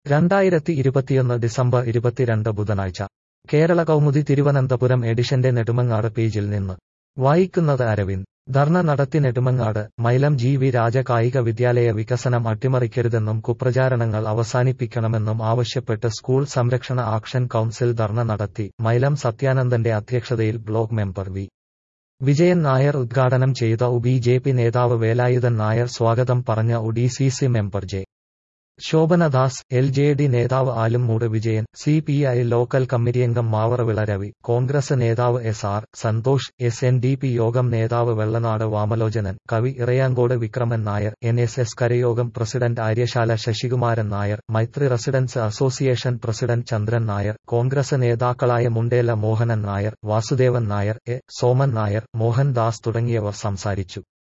രണ്ടായിരത്തി ഇരുപത്തിയൊന്ന് ഡിസംബർ ഇരുപത്തിരണ്ട് ബുധനാഴ്ച കേരള കൗമുദി തിരുവനന്തപുരം എഡിഷന്റെ നെടുമങ്ങാട് പേജിൽ നിന്ന് വായിക്കുന്നത് അരവിന്ദ് ധർണ നടത്തി നെടുമങ്ങാട് മൈലം ജി വി രാജ കായിക വിദ്യാലയ വികസനം അട്ടിമറിക്കരുതെന്നും കുപ്രചാരണങ്ങൾ അവസാനിപ്പിക്കണമെന്നും ആവശ്യപ്പെട്ട് സ്കൂൾ സംരക്ഷണ ആക്ഷൻ കൗൺസിൽ ധർണ നടത്തി മൈലം സത്യാനന്ദന്റെ അധ്യക്ഷതയിൽ block member V Vijayan Nair ഉദ്ഘാടനം ചെയ്ത ഉ ബി ജെ പി നേതാവ് വേലായുധൻ നായർ സ്വാഗതം പറഞ്ഞ ഉ D C C member J Shobhanadas L J D നേതാവ് Alummoodu Vijayan C P I local കമ്മിറ്റിയംഗം മാവറവിള രവി കോൺഗ്രസ് നേതാവ് S R Santhosh S N D P യോഗം നേതാവ് വെള്ളനാട് വാമലോചനൻ കവി Irayamcode Vikraman Nair N S S കരയോഗം president Aryasala Sasikumaran Nair Maithri residents association president Chandran Nair Congress നേതാക്കളായ മുണ്ടേല മോഹനൻ നായർ വാസുദേവൻ നായർ എ സോമൻ നായർ മോഹൻ ദാസ് തുടങ്ങിയവർ സംസാരിച്ചു